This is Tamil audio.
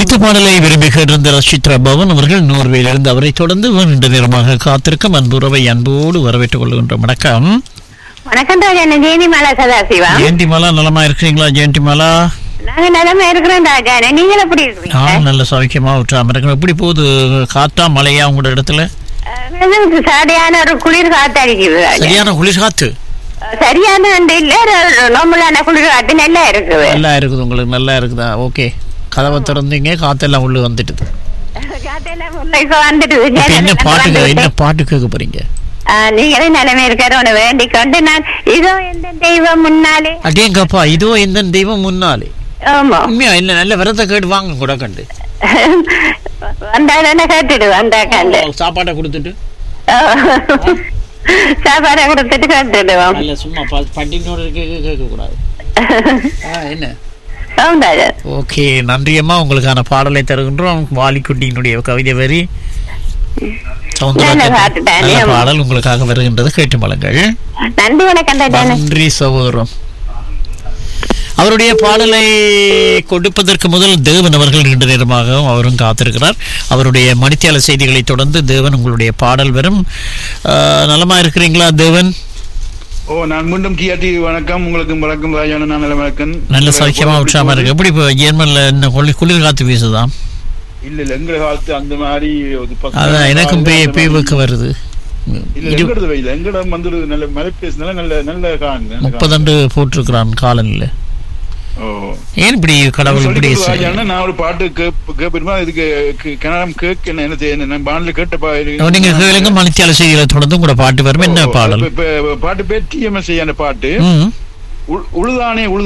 ஒலித்த பாடலை விரும்பி கேட்டிருந்த ரசித்ரா பவன் அவர்கள் நோர்வேயிலிருந்து அவரை தொடர்ந்து நீண்ட நேரமாக காத்திருக்கும் அன்புறவை அன்போடு வரவேற்றுக் கொள்கின்ற வணக்கம் வணக்கம் ராஜா நான் ஜெயந்திமாலா சதாசிவா ஜெயந்தி மாலா நலமா இருக்கிறீங்களா ஜெயந்தி மாலா நாங்க நிலமா இருக்கிறோம் ராஜா நீங்கள் எப்படி இருக்கிறீங்க நான் நல்ல சௌக்கியமா விட்டாம இருக்கேன் எப்படி போகுது காத்தா மழையா உங்களோட இடத்துல அஹ், இது சரியான ஒரு குளிர் காத்தடிக்குது ராஜா சரியான குளிர் காத்து அஹ், சரியான அந்த இல்ல நோம்பலான குளிர் காத்து நல்லா இருக்குது நல்லா இருக்குது உங்களுக்கு நல்லா இருக்குதா ஓகே கதவை திறந்தீங்க காத்தெல்லாம் உள்ள வந்துட்டுது காத்தெல்லாம் உள்ள இப்ப வந்துடுது. இப்ப என்ன ஜன்னல் பாட்டு திறந்து என்ன விட்டேன். பாட்டு கேட்க போறீங்க அஹ், நீங்களே நிலைமை இருக்கிறோன்னு வேண்டிக் கொண்டு நான் இதோ எந்த தெய்வம் முன்னாலே அடேங்கப்பா இதோ இந்த தெய்வம் முன்னாலே ஆமா உண்மையா இல்ல நல்ல விரத கேட்டு வாங்க கூட கண்டு வந்தாலும் கேட்டுடு வந்தா கண்டு சாப்பாட்டை கொடுத்துட்டு சாப்பாடை கொடுத்துட்டு கேட்டுடுவோம் நல்ல சும்மா பட்டினோட கேட்க கேட்க கூடாது ஆ, என்ன ஆமாம் ராஜா ஓகே நன்றியம்மா உங்களுக்கான பாடலை தருகின்றோம் வாலிக்குட்டியினுடைய கவிதை வரி சவுந்தரராஜன். நல்ல பாட்டு தானே. நல்ல பாடல் உங்களுக்காக வருகின்றது கேட்டு மலங்கள் நன்றி வணக்கம் ராஜா நன்றி சகோதரம் அவருடைய பாடலை கொடுப்பதற்கு முதல் தேவன் அவர்கள் நீண்ட நேரமாகவும் அவரும் காத்திருக்கிறார் அவருடைய மணித்தியால செய்திகளை தொடர்ந்து தேவன் உங்களுடைய பாடல் வரும் ஆ, நலமா இருக்கிறீங்களா தேவன் ஓ நான் மீண்டும் டிஆர்டி வணக்கம் உங்களுக்கு வணக்கம் ராஜான நான் நல்ல வணக்கம் நல்ல சௌக்கியமா உற்சாகமா இருக்கு எப்படி இப்போ ஜெர்மன்ல என்ன குளிர் குளிர் காத்து வீசுதான் இல்ல இல்ல எங்க காலத்து அந்த மாதிரி ஒரு பத்து அதான் எனக்கும் அந்த பே மாதிரி- பேவுக்கு வருது இல்ல இரு- எங்கடது வெயில் எங்கடம் வந்து நல்ல மழை பேசுனால நல்ல நல்ல காணுங்க முப்பதண்டு போட்டிருக்கிறான் காலனில் ஓ ஏன் இப்படி கடவுள் இப்படி சொல்லிக் கொடு செய்- ராஜாண்ணா, நான் ஒரு பாட்டு கேட்பிருமா இதுக்கு க- கன்னடம் கேட்க என்ன என்ன செய்ய நான் பாடல கேட்ட பா நீங்க கேளுங்க மணித்தியால செய்திகளை தொடர்ந்து கூட பாட்டு வரும் என்ன பாடல் இப்ப- இப்ப பாட்டு பேர் டிஎம்எஸ் அந்த பாட்டு ம் உழு- உழுதானே உழுது